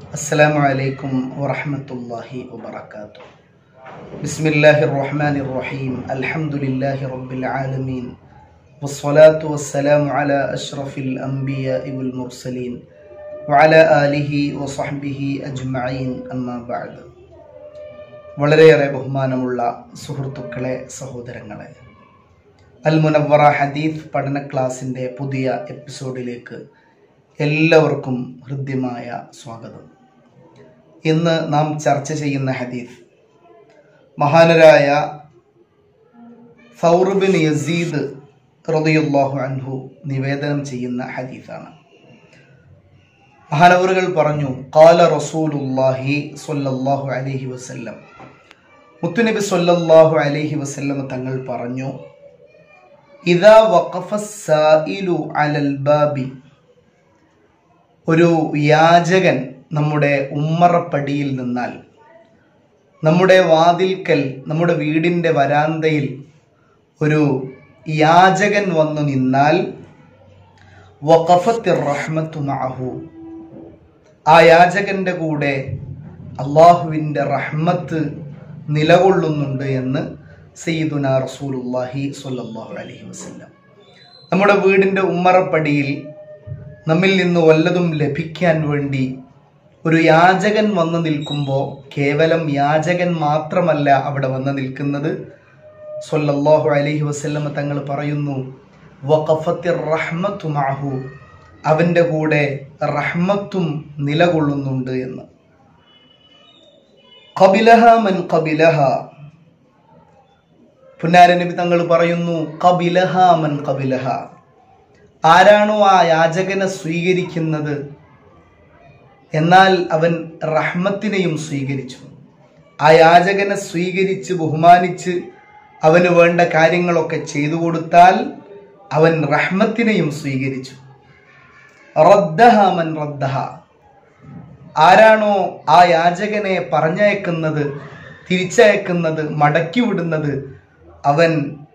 السلام عليكم ورحمة الله وبركاته بسم الله الرحمن الرحيم الحمد لله رب العالمين والصلاة والسلام على أشرف الأنبياء والمرسلين وعلى آله وصحبه أجمعين أما بعد വളരെയേറെ ബഹുമാനമുള്ള സുഹൃത്തുക്കളെ സഹോദരങ്ങളെ അൽ മുനവറ ഹദീഫ് പഠന ക്ലാസിൻ്റെ പുതിയ എപ്പിസോഡിലേക്ക് എല്ലാവർക്കും ഹൃദ്യമായ സ്വാഗതം ഇന്ന് നാം ചർച്ച ചെയ്യുന്ന ഹദീഫ് മഹാനരായ ഫൗറുബിൻ യസീദ് റളിയല്ലാഹു അൻഹു നിവേദനം ചെയ്യുന്ന ഹദീഫാണ് മഹാനവറുകൾ പറഞ്ഞു കാല റസൂലുല്ലാഹി സ്വല്ലല്ലാഹു അലൈഹി വസല്ലം മുത്തുനബി സ്വല്ലല്ലാഹു അലൈഹി വസല്ലം തങ്ങൾ പറഞ്ഞു ഇദാ വഖഫ സായിലു അലൽ ബാബി ഒരു യാചകൻ നമ്മുടെ ഉമ്മറപ്പടിയിൽ നിന്നാൽ നമ്മുടെ വാതിൽക്കൽ നമ്മുടെ വീടിൻ്റെ വരാന്തയിൽ ഒരു യാചകൻ വന്നു നിന്നാൽ വഖഫത്തി റഹ്മത്തു മഅഹു ആ യാചകന്റെ കൂടെ അള്ളാഹുവിൻ്റെ റഹ്മത്ത് നിലകൊള്ളുന്നുണ്ട് എന്ന് സയ്യിദുന റസൂലുല്ലാഹി സ്വല്ലല്ലാഹു അലൈഹി വസല്ലം നമ്മുടെ വീടിൻ്റെ ഉമ്മറപ്പടിയിൽ നമ്മിൽ നിന്ന് വല്ലതും ലഭിക്കാൻ വേണ്ടി ഒരു യാചകൻ വന്നു നിൽക്കുമ്പോൾ കേവലം യാചകൻ മാത്രമല്ല അവിടെ വന്നു നിൽക്കുന്നത് സൊല്ലാഹു അലൈഹി വസല്ലമ തങ്ങൾ പറയുന്നു വഖഫത്തി റഹ്മത്തു മാഹു അവൻ്റെ കൂടെ റഹ്മത്തും നിലകൊള്ളുന്നുണ്ട് എന്ന് കബിലഹ മൻ കബിലഹ പുന്നാരനബി തങ്ങൾ പറയുന്നു കബിലഹ മൻ കബിലഹ ആരാണോ ആ യാചകനെ സ്വീകരിക്കുന്നത് എന്നാൽ അവൻ റഹ്മത്തിനെയും സ്വീകരിച്ചു ആ യാചകനെ സ്വീകരിച്ച് ബഹുമാനിച്ച് അവന് വേണ്ട കാര്യങ്ങളൊക്കെ ചെയ്തു കൊടുത്താൽ അവൻ റഹ്മത്തിനെയും സ്വീകരിച്ചു റദ്ദഹ മൻ റദ്ദഹ ആരാണോ ആ യാചകനെ പറഞ്ഞയക്കുന്നത് തിരിച്ചയക്കുന്നത് മടക്കി വിടുന്നത് അവൻ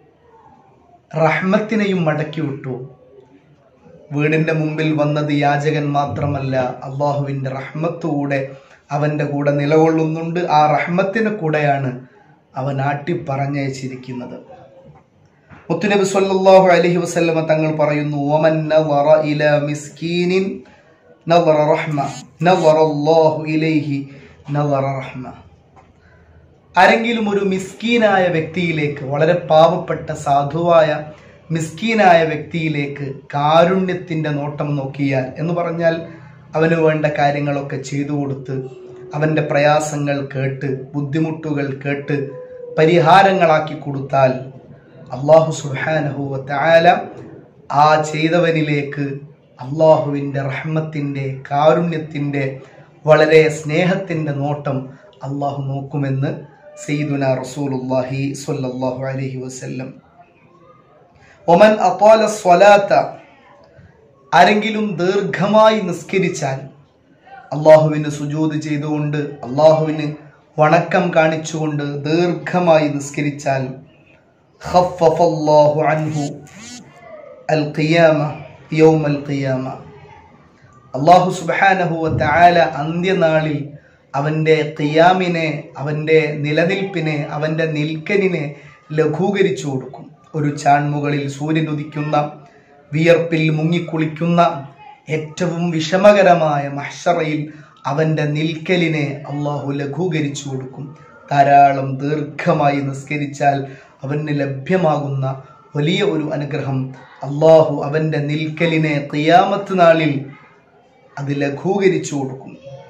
റഹ്മത്തിനെയും മടക്കി വിട്ടു വീടിന്റെ മുമ്പിൽ വന്നത് യാചകൻ മാത്രമല്ല അള്ളാഹുവിന്റെ റഹ്മത്തുകൂടെ അവന്റെ കൂടെ നിലകൊള്ളുന്നുണ്ട് ആ റഹ്മത്തിന് കൂടെയാണ് അവൻ ആട്ടി പറഞ്ഞയച്ചിരിക്കുന്നത് മുത്തുനബി സല്ലല്ലാഹു അലൈഹി വസല്ലമ തങ്ങൾ പറയുന്നു വമൻ നളറ ഇല മിസ്കീനിൻ നളറ റഹ്മ നളറ അല്ലാഹു ഇലൈഹി നളറ റഹ്മ ആരെങ്കിലും ഒരു മിസ്കീനായ വ്യക്തിയിലേക്ക് വളരെ പാവപ്പെട്ട സാധുവായ മിസ്കീനായ വ്യക്തിയിലേക്ക് കാരുണ്യത്തിൻ്റെ നോട്ടം നോക്കിയാൽ എന്ന് പറഞ്ഞാൽ അവന് വേണ്ട കാര്യങ്ങളൊക്കെ ചെയ്തു കൊടുത്ത് അവൻ്റെ പ്രയാസങ്ങൾ കേട്ട് ബുദ്ധിമുട്ടുകൾ കേട്ട് പരിഹാരങ്ങളാക്കി കൊടുത്താൽ അള്ളാഹു സുഹാനഹുവ താല ആ ചെയ്തവനിലേക്ക് അള്ളാഹുവിൻ്റെ റഹ്മത്തിൻ്റെ കാരുണ്യത്തിൻ്റെ വളരെ സ്നേഹത്തിൻ്റെ നോട്ടം അള്ളാഹു നോക്കുമെന്ന് സയ്യിദുന റസൂലുല്ലാഹി സ്വല്ലല്ലാഹു അലൈഹി വസല്ലം ഒമൻ അത്തോല സ്വലാത്ത ആരെങ്കിലും ദീർഘമായി നിസ്കരിച്ചാൽ അള്ളാഹുവിന് സുജൂത് ചെയ്തുകൊണ്ട് അള്ളാഹുവിന് വണക്കം കാണിച്ചുകൊണ്ട് ദീർഘമായി നിസ്കരിച്ചാൽ ഖഫഫല്ലാഹു അൻഹു അൽ ഖിയാമ യൗമൽ ഖിയാമ അള്ളാഹു സുബ്ഹാനഹു വതആല അന്ത്യനാളിൽ അവൻ്റെ ഖിയാമിനെ അവൻ്റെ നിലനിൽപ്പിനെ അവൻ്റെ നിൽക്കലിനെ ലഘൂകരിച്ചു കൊടുക്കും ഒരു ചാൺമുകളിൽ സൂര്യൻ ഉദിക്കുന്ന വിയർപ്പിൽ മുങ്ങിക്കുളിക്കുന്ന ഏറ്റവും വിഷമകരമായ മഹ്ഷറയിൽ അവൻ്റെ നിൽക്കലിനെ അള്ളാഹു ലഘൂകരിച്ചു കൊടുക്കും ധാരാളം ദീർഘമായി നിസ്കരിച്ചാൽ അവന് ലഭ്യമാകുന്ന വലിയ ഒരു അനുഗ്രഹം അള്ളാഹു അവൻ്റെ നിൽക്കലിനെ ഖിയാമത്ത് നാളിൽ അത് ലഘൂകരിച്ചു കൊടുക്കും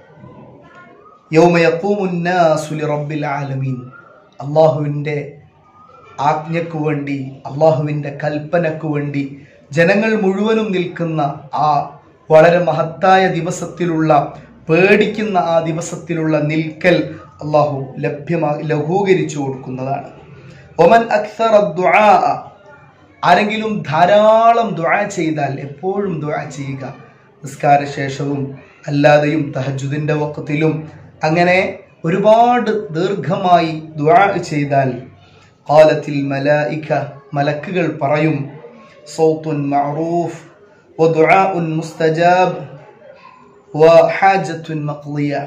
യൗമയപ്പൂമുന്നാസുലി റബ്ബിൽ ആലമീൻ അള്ളാഹുവിൻ്റെ ആജ്ഞയ്ക്കു വേണ്ടി അള്ളാഹുവിൻ്റെ കൽപ്പനയ്ക്കു വേണ്ടി ജനങ്ങൾ മുഴുവനും നിൽക്കുന്ന ആ വളരെ മഹത്തായ ദിവസത്തിലുള്ള പേടിക്കുന്ന ആ ദിവസത്തിലുള്ള നിൽക്കൽ അള്ളാഹു ലഭ്യമാ ലഘൂകരിച്ചു കൊടുക്കുന്നതാണ് ഒമൻ അക്സർ ആരെങ്കിലും ധാരാളം ദുആ ചെയ്താൽ എപ്പോഴും ദുആ ചെയ്യുക നിസ്കാര ശേഷവും അല്ലാതെയും തഹജുദിൻ്റെ വക്കത്തിലും അങ്ങനെ ഒരുപാട് ദീർഘമായി ദുആ ചെയ്താൽ കാലത്തിൽ മലായിക്ക മലക്കുകൾ പറയും സൗത്തുൻ മഅറൂഫ് വദുആഉൻ മുസ്തജാബ് وحاجة مقضية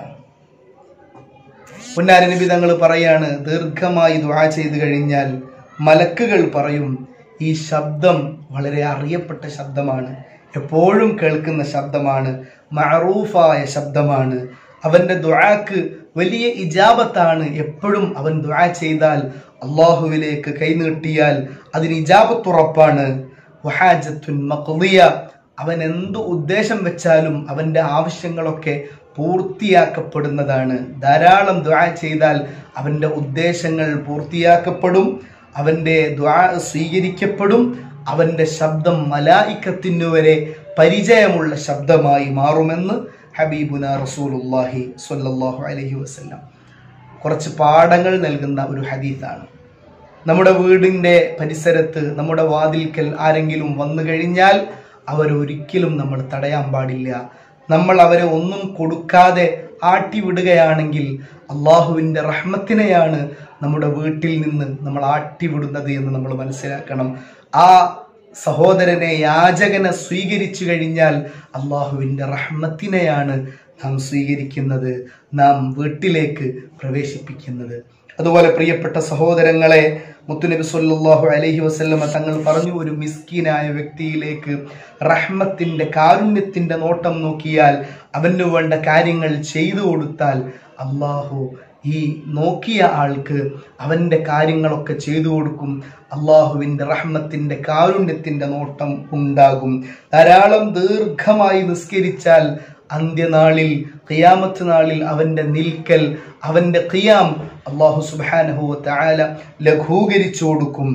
പുന്നാര നബി തങ്ങൾ പറയാണ് ദീർഘമായി ദുആ ചെയ്തു കഴിഞ്ഞാൽ മലക്കുകൾ പറയും ഈ ശബ്ദം വളരെ അറിയപ്പെട്ട ശബ്ദമാണ് എപ്പോഴും കേൾക്കുന്ന ശബ്ദമാണ് മഅറൂഫായ ശബ്ദമാണ് അവന്റെ ദുആക്ക് വലിയ ഇജാബത്താണ് എപ്പോഴും അവൻ ദുആ ചെയ്താൽ അള്ളാഹുവിലേക്ക് കൈനീട്ടിയാൽ അതിന് ഇജാബത്തുറപ്പാണ് വഹാജത്തുൻ മഖ്ദിയ അവൻ എന്ത് ഉദ്ദേശം വെച്ചാലും അവന്റെ ആവശ്യങ്ങളൊക്കെ പൂർത്തിയാക്കപ്പെടുന്നതാണ് ധാരാളം ദ്വാ ചെയ്താൽ അവന്റെ ഉദ്ദേശങ്ങൾ പൂർത്തിയാക്കപ്പെടും അവന്റെ ദ്വാ സ്വീകരിക്കപ്പെടും അവന്റെ ശബ്ദം മലായിക്കത്തിനു വരെ പരിചയമുള്ള ശബ്ദമായി മാറുമെന്ന് ഹബീബുന റസൂലുല്ലാഹി സ്വല്ലല്ലാഹു അലൈഹി വസല്ലം കുറച്ച് പാഠങ്ങൾ നൽകുന്ന ഒരു ഹദീസാണ് നമ്മുടെ വീടിന്റെ പരിസരത്ത് നമ്മുടെ വാതിൽക്കൽ ആരെങ്കിലും വന്നു കഴിഞ്ഞാൽ അവരൊരിക്കലും നമ്മൾ തടയാൻ പാടില്ല നമ്മൾ അവരെ ഒന്നും കൊടുക്കാതെ ആട്ടി വിടുകയാണെങ്കിൽ അള്ളാഹുവിൻ്റെ റഹ്മത്തിനെയാണ് നമ്മുടെ വീട്ടിൽ നിന്ന് നമ്മൾ ആട്ടി വിടുന്നത് എന്ന് നമ്മൾ മനസ്സിലാക്കണം ആ സഹോദരനെ യാചകനെ സ്വീകരിച്ചു കഴിഞ്ഞാൽ അള്ളാഹുവിൻ്റെ റഹ്മത്തിനെയാണ് നാം സ്വീകരിക്കുന്നത് നാം വീട്ടിലേക്ക് പ്രവേശിപ്പിക്കുന്നത് അതുപോലെ പ്രിയപ്പെട്ട സഹോദരങ്ങളെ മുത്തുനബി സല്ലല്ലാഹു അലൈഹി വസല്ലമ തങ്ങൾ പറഞ്ഞു ഒരു മിസ്കീനായ വ്യക്തിയിലേക്ക് റഹ്മത്തിന്റെ കാരുണ്യത്തിന്റെ നോട്ടം നോക്കിയാൽ അവന് വേണ്ട കാര്യങ്ങൾ ചെയ്തു കൊടുത്താൽ അള്ളാഹു ഈ നോക്കിയ ആൾക്ക് അവന്റെ കാര്യങ്ങളൊക്കെ ചെയ്തു കൊടുക്കും അള്ളാഹുവിന്റെ റഹ്മത്തിന്റെ കാരുണ്യത്തിന്റെ നോട്ടം ഉണ്ടാകും ധാരാളം ദീർഘമായി നിസ്കരിച്ചാൽ അന്ത്യനാളിൽ ഖിയാമത്ത് നാളിൽ അവന്റെ നിൽക്കൽ അവന്റെ ഖിയാം അള്ളാഹു സുബാനഹു താല ലഘൂകരിച്ചു കൊടുക്കും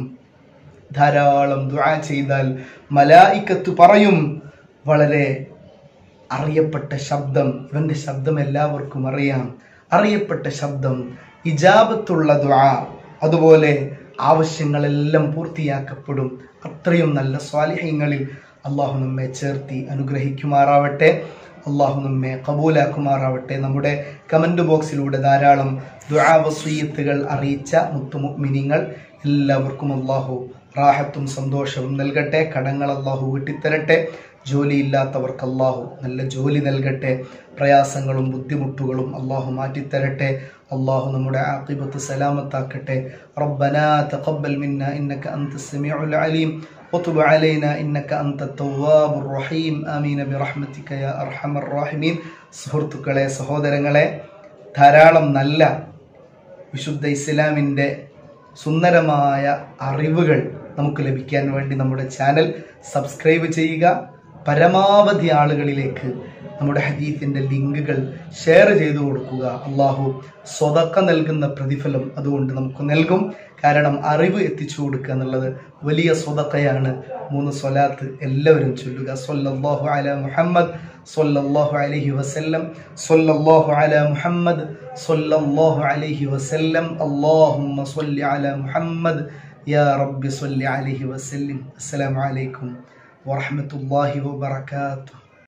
ധാരാളം ദുആ ചെയ്താൽ മലായിക്കത്ത് പറയും വളരെ അറിയപ്പെട്ട ശബ്ദം ഇവന്റെ ശബ്ദം എല്ലാവർക്കും അറിയാം അറിയപ്പെട്ട ശബ്ദം ഇജാബത്തുള്ള ദുആ അതുപോലെ ആവശ്യങ്ങളെല്ലാം പൂർത്തിയാക്കപ്പെടും അത്രയും നല്ല സ്വാലിഹ്യങ്ങളിൽ അള്ളാഹു നമ്മെ ചേർത്തി അനുഗ്രഹിക്കുമാറാവട്ടെ അള്ളാഹു നമ്മെ കബൂലാക്കുമാറാവട്ടെ നമ്മുടെ കമന്റ് ബോക്സിലൂടെ ധാരാളം ദുആ വസീയത്തുകൾ അറിയിച്ച മുത്തുമുഗ്മിനിങ്ങൾ എല്ലാവർക്കും അള്ളാഹു റാഹത്തും സന്തോഷവും നൽകട്ടെ കടങ്ങൾ അള്ളാഹു വീട്ടിത്തരട്ടെ ജോലിയില്ലാത്തവർക്ക് അള്ളാഹു നല്ല ജോലി നൽകട്ടെ പ്രയാസങ്ങളും ബുദ്ധിമുട്ടുകളും അള്ളാഹു മാറ്റിത്തരട്ടെ അള്ളാഹു നമ്മുടെ ആക്കിബത്ത് സലാമത്താക്കട്ടെ റബ്ബനാ തഖബ്ബൽ മിന്ന ഇന്നക അൻത സമീഉൽ അലീം وتب علينا إنك أنت التواب الرحيم آمين برحمتك يا أرحم الراحمين സുഹൃത്തുക്കളെ സഹോദരങ്ങളെ ധാരാളം നല്ല വിശുദ്ധ ഇസ്ലാമിൻ്റെ സുന്ദരമായ അറിവുകൾ നമുക്ക് ലഭിക്കാൻ വേണ്ടി നമ്മുടെ ചാനൽ സബ്സ്ക്രൈബ് ചെയ്യുക പരമാവധി ആളുകളിലേക്ക് നമ്മുടെ ഹദീഫിൻ്റെ ലിങ്കുകൾ ഷെയർ ചെയ്തു കൊടുക്കുക അള്ളാഹു സ്വതക്ക നൽകുന്ന പ്രതിഫലം അതുകൊണ്ട് നമുക്ക് നൽകും കാരണം അറിവ് എത്തിച്ചു കൊടുക്കുക എന്നുള്ളത് വലിയ സ്വതക്കയാണ് മൂന്ന് സ്വലാത്ത് എല്ലാവരും ചൊല്ലുക സൊല്ലാഹു അല മുഹമ്മദ് സൊല്ലാഹു അലഹി വസല്ലം സൊല്ലാഹു അല മുഹമ്മദ് സൊല്ലാഹു അലഹി വസല്ലം അള്ളാഹുമ്മ സൊല്ലി അല മുഹമ്മദ് യാ റബ്ബി സൊല്ലി അലഹി വസല്ലം അസ്സലാമു അലൈക്കും വറഹ്മത്തുള്ളാഹി വബറകാതുഹു